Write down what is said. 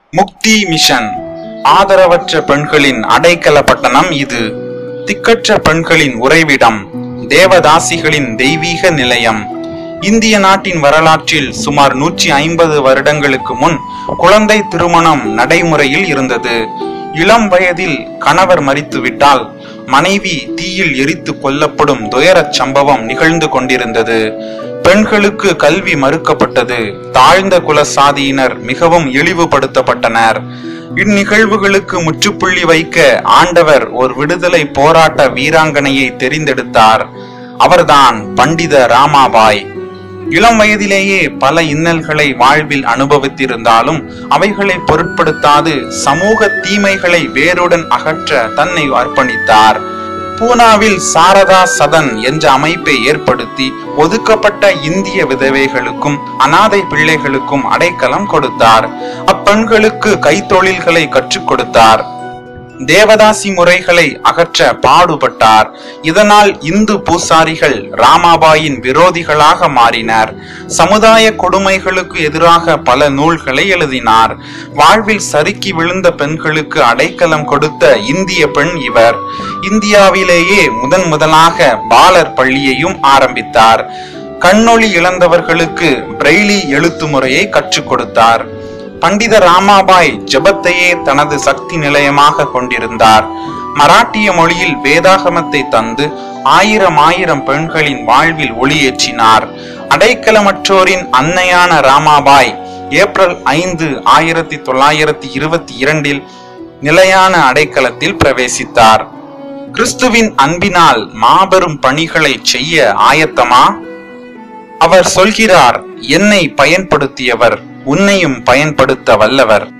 முக்தி மிஷன் ஆதரவற்ற பெண்களின் அடைக்கல பட்டணம் இது திக்கற்ற பெண்களின் உறைவிடம் தேவதாசிகளின் தெய்வீக நிலையம் இந்திய நாட்டின் வரலாற்றில் சுமார் நூற்றி ஐம்பது வருடங்களுக்கு முன் குழந்தை திருமணம் நடைமுறையில் இருந்தது இளம் வயதில் கணவர் மரித்துவிட்டால் மனைவி தீயில் எரித்து கொல்லப்படும் துயரச் சம்பவம் நிகழ்ந்து கொண்டிருந்தது பெண்களுக்கு கல்வி மறுக்கப்பட்டது தாழ்ந்த குல சாதியினர் மிகவும் இழிவுபடுத்தப்பட்டனர் இந்நிகழ்வுகளுக்கு முற்றுப்புள்ளி வைக்க ஆண்டவர் ஒரு விடுதலை போராட்ட வீராங்கனையை தெரிந்தெடுத்தார் அவர்தான் பண்டித ராமாபாய் இளம் வயதிலேயே பல இன்னல்களை வாழ்வில் அனுபவித்திருந்தாலும் அவைகளை பொருட்படுத்தாது சமூக தீமைகளை வேருடன் அகற்ற தன்னை அர்ப்பணித்தார் பூனாவில் சாரதா சதன் என்ற அமைப்பை ஏற்படுத்தி ஒதுக்கப்பட்ட இந்திய விதவைகளுக்கும் அனாதை பிள்ளைகளுக்கும் அடைக்கலம் கொடுத்தார் அப்பெண்களுக்கு கைத்தொழில்களை கற்றுக் கொடுத்தார் தேவதாசி முறைகளை அகற்ற பாடுபட்டார் இதனால் இந்து பூசாரிகள் ராமாபாயின் விரோதிகளாக மாறினர் சமுதாய கொடுமைகளுக்கு எதிராக பல நூல்களை எழுதினார் வாழ்வில் சறுக்கி விழுந்த பெண்களுக்கு அடைக்கலம் கொடுத்த இந்திய பெண் இவர் இந்தியாவிலேயே முதன் முதலாக பாலர் பள்ளியையும் ஆரம்பித்தார் கண்ணொளி இழந்தவர்களுக்கு பிரெய்லி எழுத்து முறையை கற்றுக் கொடுத்தார் பண்டித ராமாபாய் ஜபத்தையே தனது சக்தி நிலையமாக கொண்டிருந்தார் மராட்டிய மொழியில் வேதாகமத்தை தந்து ஆயிரம் ஆயிரம் பெண்களின் வாழ்வில் ஒளியேற்றினார் அடைக்கலமற்றோரின் அன்னையான ராமாபாய் ஏப்ரல் ஐந்து ஆயிரத்தி தொள்ளாயிரத்தி இருபத்தி இரண்டில் நிலையான அடைக்கலத்தில் பிரவேசித்தார் கிறிஸ்துவின் அன்பினால் மாபெரும் பணிகளை செய்ய ஆயத்தமா அவர் சொல்கிறார் என்னை பயன்படுத்தியவர் உன்னையும் பயன்படுத்த வல்லவர்